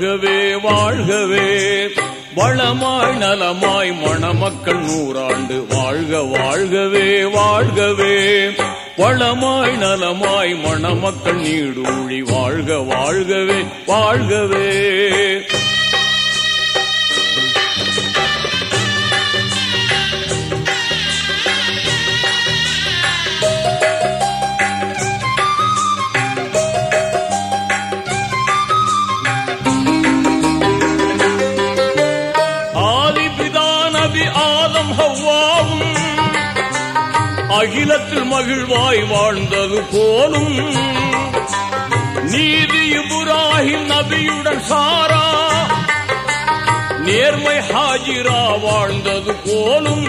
வாழ்கவே வாழ்கவே வளமாய் நலமாய் மணமக்கள் நூறாண்டு வாழ்க வாழ்கவே வாழ்கவே வளமாய் நலமாய் மணமக்கள் நீடூழி வாழ்க வாழ்கவே வாழ்கவே ஆதிபிதா நபி ஆதம் ஹவ்வாவும் அகிலத்தில் மகிழ்வாய் வாழ்ந்தது போலும் நீதி இப்ராஹிம் நபியுடன் சாரா நேர்மை ஹாஜிரா வாழ்ந்தது போலும்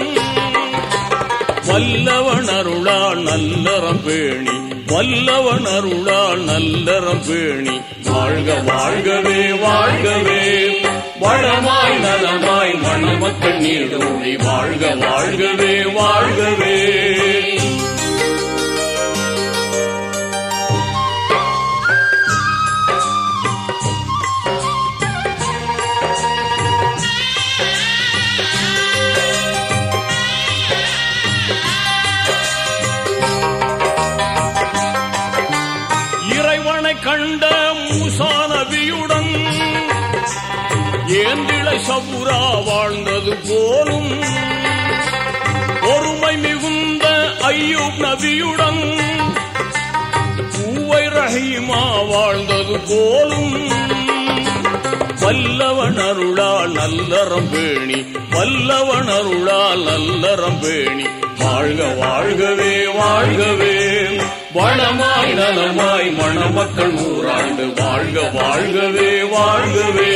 வல்லவன் அருளால் நல்லறம் பேணி வல்லவன் அருளால் நல்லறம் பேணி வாழ்க வாழ்கவே வாழ்கவே வளமாய் நலமாய் மணமக்கள் நீடூழி வாழ்க வாழ்கவே வாழ்கவே இறைவனை கண்ட மூசா நபியுடன் ஏந்திழை சபுரா வாழ்ந்தது போலும் ஒருமை மிகுந்த ஐயூப் நபியுடன் பூவை ரஹீமா வாழ்ந்தது போலும் வல்லவன் அருளால் நல்லறம் பேணி வல்லவன் அருளால் நல்லறம் பேணி வாழ்க வாழ்கவே வாழ்கவே வளமாய் நலமாய் மணமக்கள் நூறாண்டு வாழ்க வாழ்கவே வாழ்கவே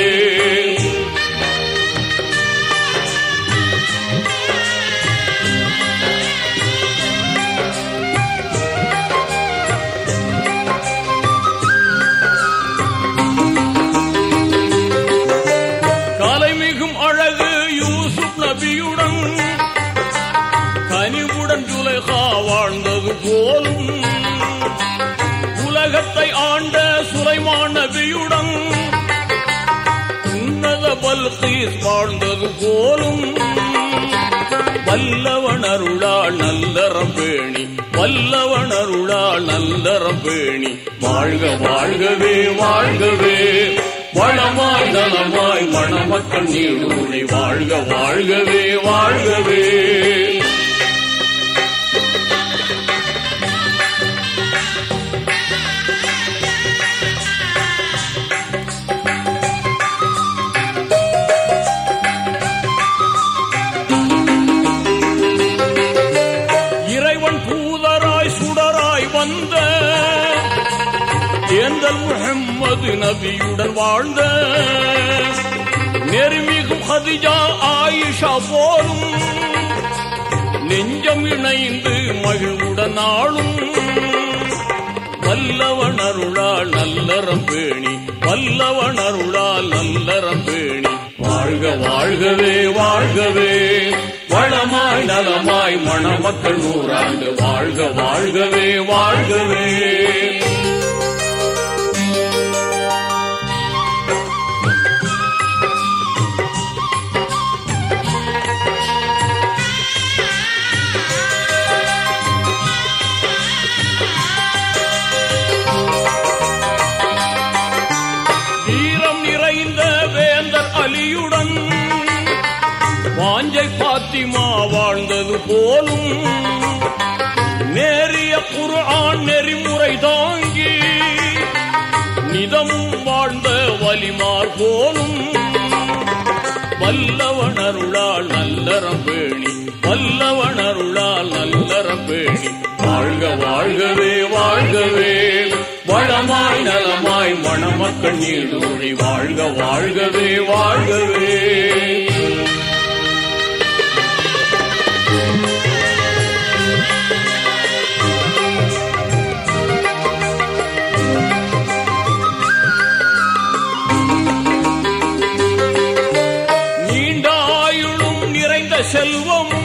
கலைமிகும் அழகு யூசுப் நபியுடன் கனிவுடன் துலைகா வாழ்ந்தது போலும் உலகத்தை ஆண்ட சுலைமான் நபியுடன் உன்னத பல்கீஸ் வாழ்ந்தது போலும் வல்லவன் அருளால் நல்லறம் பேணி வல்லவன் அருளால் நல்லறம் பேணி வாழ்க வாழ்கவே வாழ்கவே வளமாய் நலமாய் மணமக்கள் நீடூழி வாழ்க வாழ்கவே வாழ்கவே இறைவன் தூதராய் சுடராய் வந்த ஏந்தல் முஹம்மது நபியுடன் வாழ்ந்த நெருமிகு ஹதிஜா ஆயிஷா போலும் நெஞ்சம் இணைந்து மகிழ்வுடன் ஆளும் வல்லவன் அருளால் நல்லறம் பேணி வல்லவன் அருளால் நல்லறம் பேணி வாழ்க வாழ்கவே வாழ்கவே வளமாய் நலமாய் மணமக்கள் நூறாண்டு வாழ்க வாழ்கவே வாழ்கவே வீரம் நிறைந்த வேந்தர் அலியுடன் வாஞ்சை பாத்திமா வாழ்ந்தது போலும் நேரிய குர்ஆன் நெறிமுறை தாங்கி நிதமும் வாழ்ந்த வலிமார் போலும் வல்லவன் அருளால் நல்லறம் பேணி வல்லவன் அருளால் நல்லறம் பேணி வாழ்க வாழ்கவே வாழ்கவே வளமாய் நலமாய் மணமக்கள் நீடூழி வாழ்க வாழ்கவே வாழ்கவே நீண்ட ஆயுளும் நிறைந்த செல்வமும்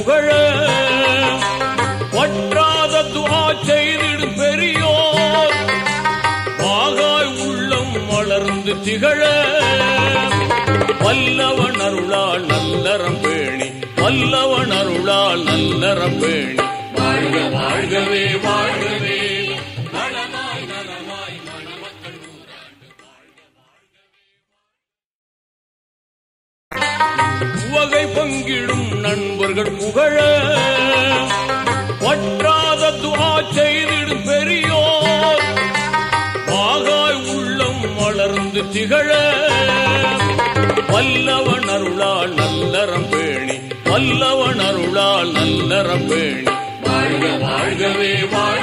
புகழ வற்றாத துவா செய்திடும் பெரியோர் வாகாய் உள்ளம் வளர்ந்து திகழ வல்லவன் அருளால் நல்லறம் பேணி வல்லவன் அருளால் நல்லறம் பேணி வாழ்க வாழ்கவே வாழ்கவே நலமாய் நலமாய் மணமக்கள் உவகை பங்கிடும் நண்பர்கள் புகழ வற்றாத துவா செய்திடும் பெரியோர் வாகாய் உள்ளம் வளர்ந்து திகழ வல்லவன் அருளால் நல்லறம் பேணி வல்லவன் அருளால் நல்லறம் பேணி வாழ்க வாழ்கவே வாழ்க